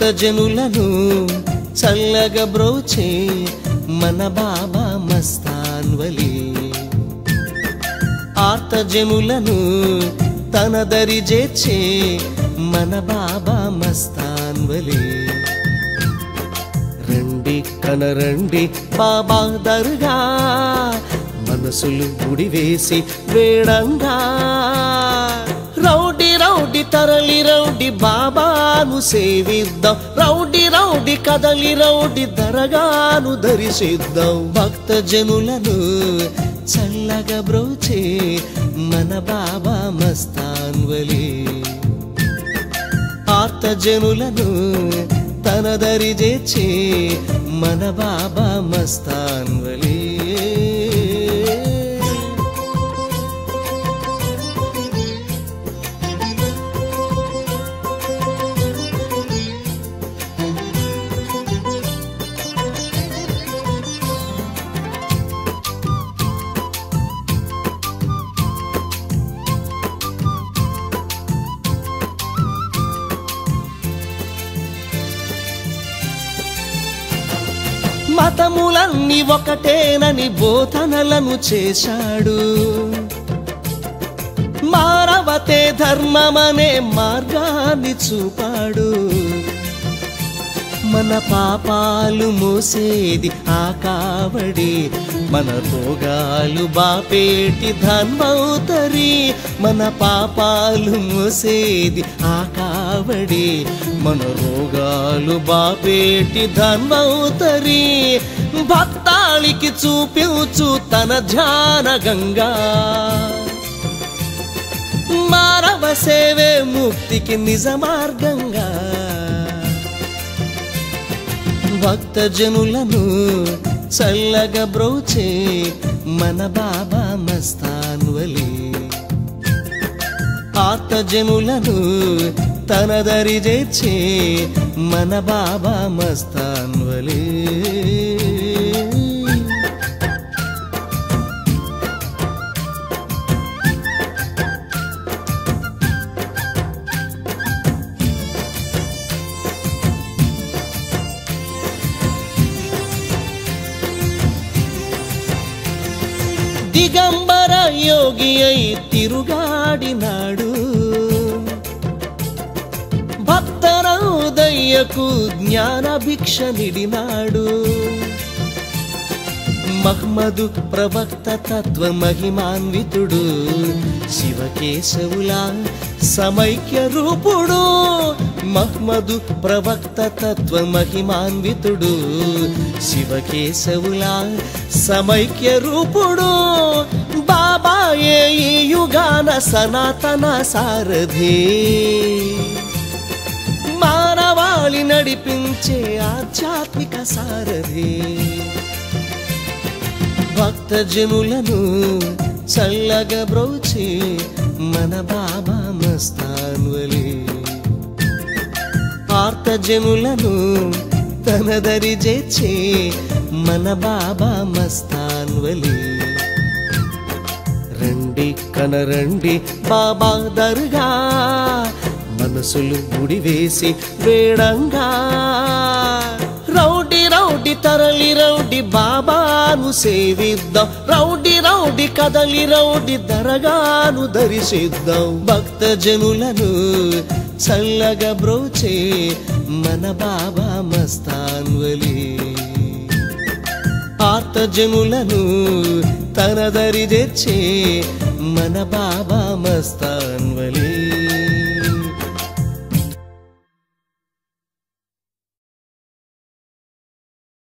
భక్తజనులను చల్లగా బ్రోచే మన బాబా మస్తాన్వలి ఆర్తజనులను తన దరి చేర్చే మన బాబా మస్తాన్వలి రండి కనరండి బాబా దర్గా మనసులు ముడివేసి వేడంగా రౌడి రౌడి తరలి రౌడి బాబాను సేవిద్దాం రౌడి రౌడి కదలి రౌడి దరగాను ధరిసిద్దాం భక్త జనులను చల్లగా బ్రోచే మన బాబా మస్తాన్వలి ఆర్తజనులను తన దరి చేర్చే మన బాబా మస్తాన్వలి మతములన్నీ ఒకటేనని బోధనలను చేశాడు మానవతే ధర్మమనే మార్గాన్ని చూపాడు మన పాపాలు మోసేది ఆ కావడి మన రోగాలు బాపేటి ధన్మౌతరి మన పాపాలు మోసేది ఆ కావడి మన రోగాలు బాపేటి ధన్మౌతరి భక్తాళికి చూపించు తన ధ్యాన గంగా మానవ సేవే ముక్తికి నిజ మార్గంగా భక్తజనులను చల్లగా బ్రోచే మన బాబా మస్తాన్వలి ఆర్తజనులను తన దరి చేర్చే మన బాబా మస్తాన్వలి దిగంబర యోగి అయి తిరుగాడినాడు భక్తరౌదయ్యకు జ్ఞాన భిక్ష నిడినాడు మహ్మదు ప్రవక్త తత్వ మహిమాన్వితుడు శివకేశవుల సమైక్య రూపుడు మహ్మదు ప్రవక్త తత్వ మహిమాన్వితుడు శివకేశవుల సమైక్య రూపుడు బాబాయే ఈ యుగాన సనాతన సారథి మానవాళి నడిపించే ఆధ్యాత్మిక సారథి భక్తజనులను చల్లగా బ్రోచి మన బాబా మస్తాన్వలి ఆర్తజనులను తన దరి చేర్చే మన బాబా మస్తాన్వలి రండి కనరండి బాబా దర్గా మనసులు ముడివేసి వేడంగా రౌడి రౌడి తరలి రౌడి బాబాను సేవిద్దాం రౌడి రౌడి కదలి రౌడి దరగాను ధరిసిద్దాం భక్త జనులను చల్లగా బ్రోచే మన బాబా మస్తాన్వలి ఆర్తజనులను తన దరి తెచ్చే మన బాబా మస్తాన్వలి